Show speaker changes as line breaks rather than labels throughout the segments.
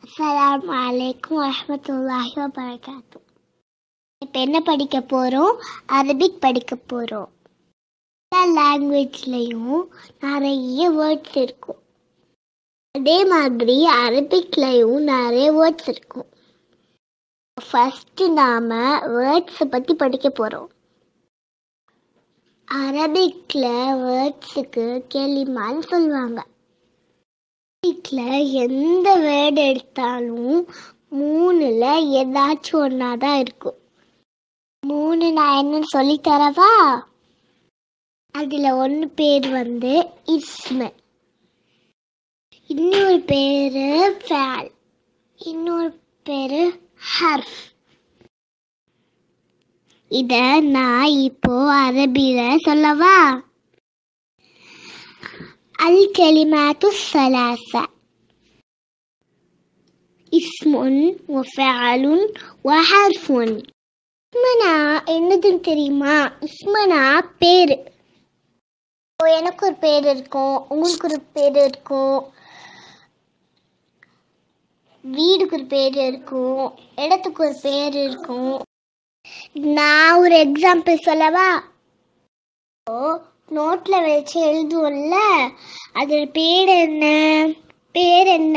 அஸ்ஸலாமு அலைக்கும் வரஹ்மத்துல்லாஹி வபரகாத்து இப்போ என்ன படிக்க போகிறோம் அரபிக் படிக்க போகிறோம் எல்லா லாங்குவேஜ்லேயும் நிறைய வேர்ட்ஸ் இருக்கும் அதே மாதிரி அரபிக்லையும் நிறைய வேர்ட்ஸ் இருக்கும் ஃபஸ்ட்டு நாம் வேர்ட்ஸை பற்றி படிக்க போகிறோம் அரபிக்கில் வேர்ட்ஸுக்கு கெலிமான்னு சொல்லுவாங்க அரபிக்கில் எந்த வேர்டு எடுத்தாலும் மூணில் ஏதாச்சும் ஒன்றா தான் இருக்கும் மூணு நான் என்னன்னு சொல்லித் தரவா அதில் ஒன்று பேர் வந்து இஸ்ம இன்னொரு பேர் ஃபேல் இன்னொரு பேர் ஹர்ஃப் இத நான் இப்போ அரபியில சொல்லவா அல் கலிமாத்து சலாச இஸ்முன் வஃபஅலுன் வஹர்ஃபுன் இஸ்மனா என்னதுன்னு தெரியுமா இஸ்மனா பேரு இப்போ எனக்கு ஒரு பேர் இருக்கும் உங்களுக்கு ஒரு பேர் இருக்கும் வீடுக்கு ஒரு பேர் இருக்கும் இடத்துக்கு ஒரு பேர் இருக்கும் நான் ஒரு எக்ஸாம்பிள் சொல்லவா நோட்டில் வச்சு எழுதுவோம்ல அதோட பேர் என்ன பேர் என்ன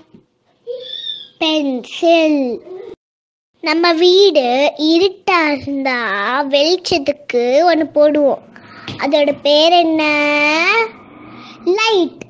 பென்சில் நம்ம வீடு இருட்டா இருந்தா வெளிச்சத்துக்கு ஒன்று போடுவோம் அதோட பேர் என்ன லைட்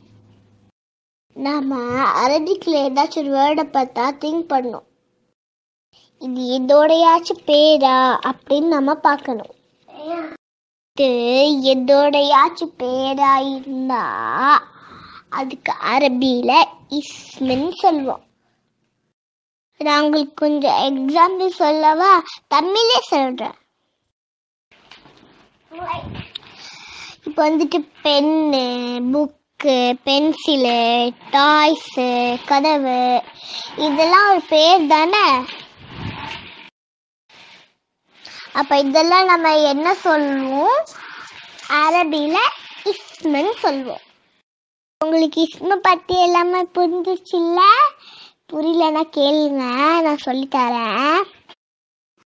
நாம அரபிக்கில் ஏதாச்சும் ஒரு வேர்டை பார்த்தா திங்க் பண்ணணும் இது எதோடையாச்சும் பேரா அப்படின்னு நம்ம பார்க்கணும் இது எதோடையாச்சும் பேரா இருந்தா அதுக்கு அரபியில இஸ்மின்னு சொல்லுவோம் நான் உங்களுக்கு கொஞ்சம் எக்ஸாம்பிள் சொல்லவா தமிழே சொல்றேன் இப்போ வந்துட்டு பென்னு புக்கு பென்சிலு டாய்ஸு கதவு இதெல்லாம் ஒரு பேர் தானே அப்ப இதெல்லாம் நம்ம என்ன சொல்லுவோம் அரபியில இஸ்மன் சொல்லுவோம் உங்களுக்கு இஸ்ம பத்தி எல்லாமே புரிஞ்சிச்சுல்ல புரியலன்னா கேளுங்க நான் சொல்லித்தரேன்